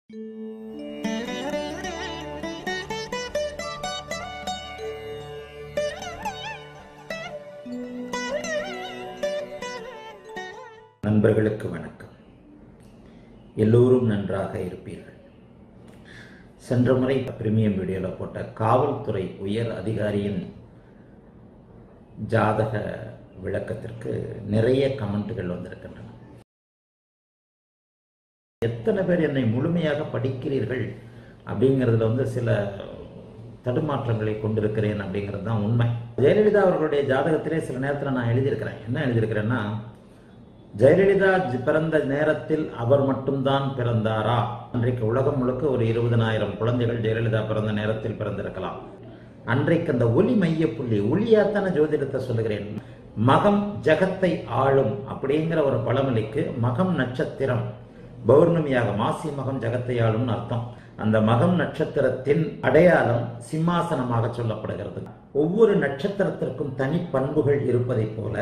நண்பர்களுக்கு வணக்கம் எல்லோரும் நன்றாக இருப்பீர்கள் சென்ற முறை பிரீமியம் வீடியோவில் போட்ட காவல்துறை உயர் அதிகாரியின் ஜாதக விளக்கத்திற்கு நிறைய கமெண்ட்டுகள் வந்திருக்கின்றன எத்தனை பேர் என்னை முழுமையாக படிக்கிறீர்கள் அப்படிங்கிறதுல வந்து சில தடுமாற்றங்களை கொண்டிருக்கிறேன் அப்படிங்கிறது தான் உண்மை ஜெயலலிதா அவர்களுடைய ஜாதகத்திலே சில நேரத்தில் நான் எழுதியிருக்கிறேன் என்ன எழுதியிருக்கிறேன்னா ஜெயலலிதா ஜ- பிறந்த நேரத்தில் அவர் மட்டும்தான் பிறந்தாரா அன்றைக்கு உலகம் முழுக்க ஒரு இருபதனாயிரம் குழந்தைகள் ஜெயலலிதா பிறந்த நேரத்தில் பிறந்திருக்கலாம் அன்றைக்கு அந்த ஒளி மைய புள்ளி ஒளியாத்தான ஜோதிடத்தை சொல்லுகிறேன் மகம் ஜகத்தை ஆளும் அப்படிங்கிற ஒரு பழமொழிக்கு மகம் நட்சத்திரம் பௌர்ணமியாக மாசி மகம் ஜகத்தை ஆளும்னு அர்த்தம் அந்த மகம் நட்சத்திரத்தின் அடையாளம் சிம்மாசனமாக சொல்லப்படுகிறது ஒவ்வொரு நட்சத்திரத்திற்கும் தனி பண்புகள் இருப்பதைப் போல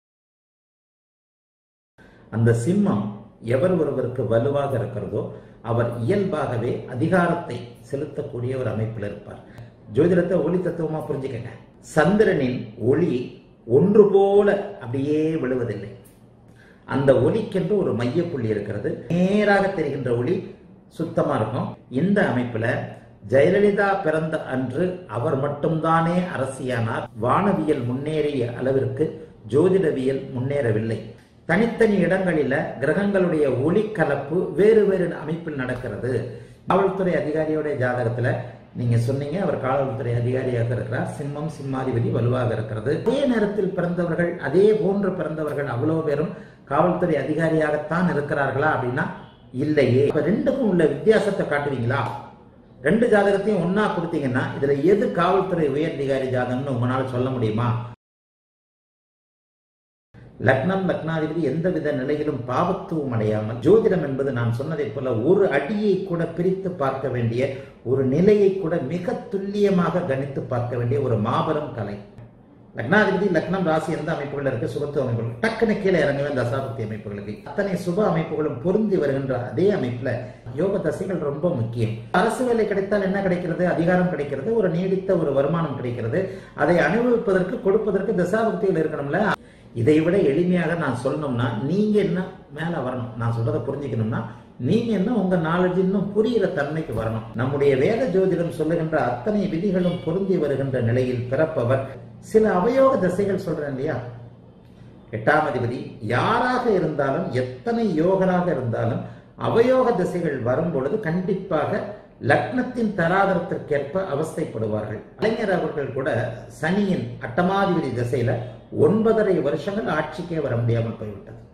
அந்த சிம்மம் எவர் ஒருவருக்கு வலுவாக இருக்கிறதோ அவர் இயல்பாகவே அதிகாரத்தை செலுத்தக்கூடிய ஒரு அமைப்பில் இருப்பார் ஜோதிடத்தை ஒளி தத்துவமா புரிஞ்சுக்கங்க சந்திரனின் ஒளி ஒன்று போல அப்படியே விழுவதில்லை அந்த ஒளிக்கென்று ஒரு மையப்புள்ளி இருக்கிறது நேராக தெரிகின்ற ஒளி சுத்தமா இருக்கும் இந்த அமைப்புல ஜெயலலிதா பிறந்த அன்று அவர் மட்டும்தானே அரசியானார் வானவியல் முன்னேறிய அளவிற்கு ஜோதிடவியல் முன்னேறவில்லை தனித்தனி இடங்களில கிரகங்களுடைய ஒளி கலப்பு வேறு வேறு அமைப்பில் நடக்கிறது காவல்துறை அதிகாரியோட ஜாதகத்துல நீங்க சொன்னீங்க அவர் காவல்துறை அதிகாரியாக இருக்கிறார் சிம்மம் சிம்மாதிபதி வலுவாக இருக்கிறது அதே நேரத்தில் பிறந்தவர்கள் அதே போன்று பிறந்தவர்கள் அவ்வளவு பேரும் காவல்துறை அதிகாரியாகத்தான் இருக்கிறார்களா அப்படின்னா இல்லையே இப்ப ரெண்டுக்கும் உள்ள வித்தியாசத்தை காட்டுவீங்களா ரெண்டு ஜாதகத்தையும் ஒண்ணா கொடுத்தீங்கன்னா இதுல எது காவல்துறை உயர் அதிகாரி ஜாதகம்னு உங்களால சொல்ல முடியுமா லக்னம் லக்னாதிபதி எந்தவித நிலையிலும் பாவத்துவம் அடையாமல் ஜோதிடம் என்பது நான் சொன்னதைப் போல ஒரு அடியை கூட பிரித்து பார்க்க வேண்டிய ஒரு நிலையை கூட மிக துல்லியமாக கணித்து பார்க்க வேண்டிய ஒரு மாபெரும் கலை லக்னாதிபதி லக்னம் ராசி எந்த அமைப்புகள் இருக்கு சுபத்துவ அமைப்புகள் டக்குன்னு கீழே இறங்கவே தசாபக்தி அமைப்புகளுக்கு அத்தனை சுப அமைப்புகளும் பொருந்தி வருகின்ற அதே அமைப்புல யோக தசைகள் ரொம்ப முக்கியம் அரசு வேலை கிடைத்தால் என்ன கிடைக்கிறது அதிகாரம் கிடைக்கிறது ஒரு நீடித்த ஒரு வருமானம் கிடைக்கிறது அதை அனுபவிப்பதற்கு கொடுப்பதற்கு தசாபக்திகள் இருக்கணும்ல இதை விட எளிமையாக நான் சொல்லணும்னா நீங்க என்ன மேல வரணும் நான் சொல்றதை புரிஞ்சுக்கணும்னா நீங்க என்ன உங்க நாலேஜ் இன்னும் புரியிற தன்மைக்கு வரணும் நம்முடைய வேத ஜோதிடம் சொல்லுகின்ற அத்தனை விதிகளும் பொருந்தி வருகின்ற நிலையில் பிறப்பவர் சில அவயோக திசைகள் சொல்றேன் இல்லையா எட்டாம் அதிபதி யாராக இருந்தாலும் எத்தனை யோகராக இருந்தாலும் அவயோக திசைகள் வரும் பொழுது கண்டிப்பாக லக்னத்தின் தராதரத்திற்கேற்ப அவஸ்தைப்படுவார்கள் கலைஞர் அவர்கள் கூட சனியின் அட்டமாதிபதி திசையில ஒன்பதரை வருஷங்கள் ஆட்சிக்கே வர முடியாமல் போய்விட்டது